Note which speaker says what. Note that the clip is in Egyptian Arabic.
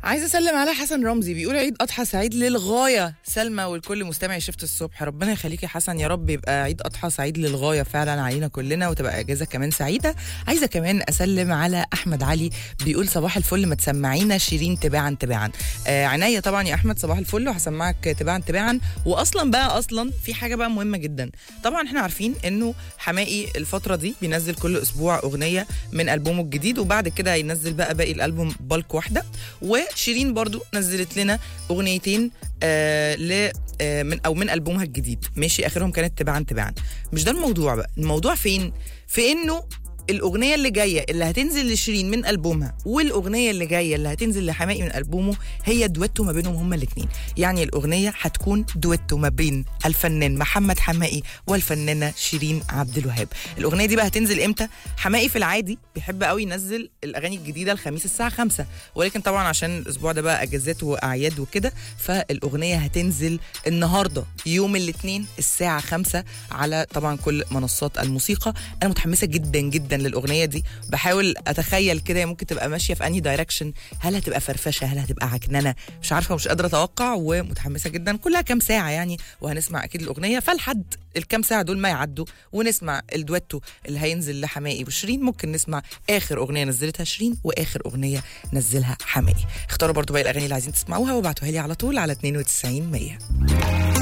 Speaker 1: عايزه اسلم على حسن رمزي بيقول عيد اضحى سعيد للغايه سلمى والكل مستمع شفت الصبح ربنا يخليك يا حسن يا رب يبقى عيد اضحى سعيد للغايه فعلا علينا كلنا وتبقى اجازه كمان سعيده عايزه كمان اسلم على احمد علي بيقول صباح الفل ما تسمعينا شيرين تباعا تباعا آه عناية طبعا يا احمد صباح الفل وهسمعك تباعا تباعا واصلا بقى اصلا في حاجه بقى مهمه جدا طبعا احنا عارفين انه حمائي الفتره دي بينزل كل اسبوع اغنيه من البومه الجديد وبعد كده هينزل بقى باقي الالبوم بالك واحده وشيرين برضو نزلت لنا اغنيتين آه ل آه من او من البومها الجديد ماشي اخرهم كانت تباعا تباعا مش ده الموضوع بقى الموضوع فين في انه الاغنيه اللي جايه اللي هتنزل لشيرين من البومها والاغنيه اللي جايه اللي هتنزل لحمائي من البومه هي دويتو ما بينهم هما الاثنين يعني الاغنيه هتكون دويتو ما بين الفنان محمد حمائي والفنانه شيرين عبد الوهاب الاغنيه دي بقى هتنزل امتى حمائي في العادي بيحب قوي ينزل الاغاني الجديده الخميس الساعه 5 ولكن طبعا عشان الاسبوع ده بقى اجازات واعياد وكده فالاغنيه هتنزل النهارده يوم الاثنين الساعه 5 على طبعا كل منصات الموسيقى انا متحمسه جدا جدا للاغنيه دي بحاول اتخيل كده ممكن تبقى ماشيه في انهي دايركشن هل هتبقى فرفشه هل هتبقى عكننه مش عارفه ومش قادره اتوقع ومتحمسه جدا كلها كام ساعه يعني وهنسمع اكيد الاغنيه فلحد الكام ساعه دول ما يعدوا ونسمع الدويتو اللي هينزل لحمائي وشيرين ممكن نسمع اخر اغنيه نزلتها شيرين واخر اغنيه نزلها حمائي اختاروا برضو باقي الاغاني اللي عايزين تسمعوها وابعتوها لي على طول على 92 100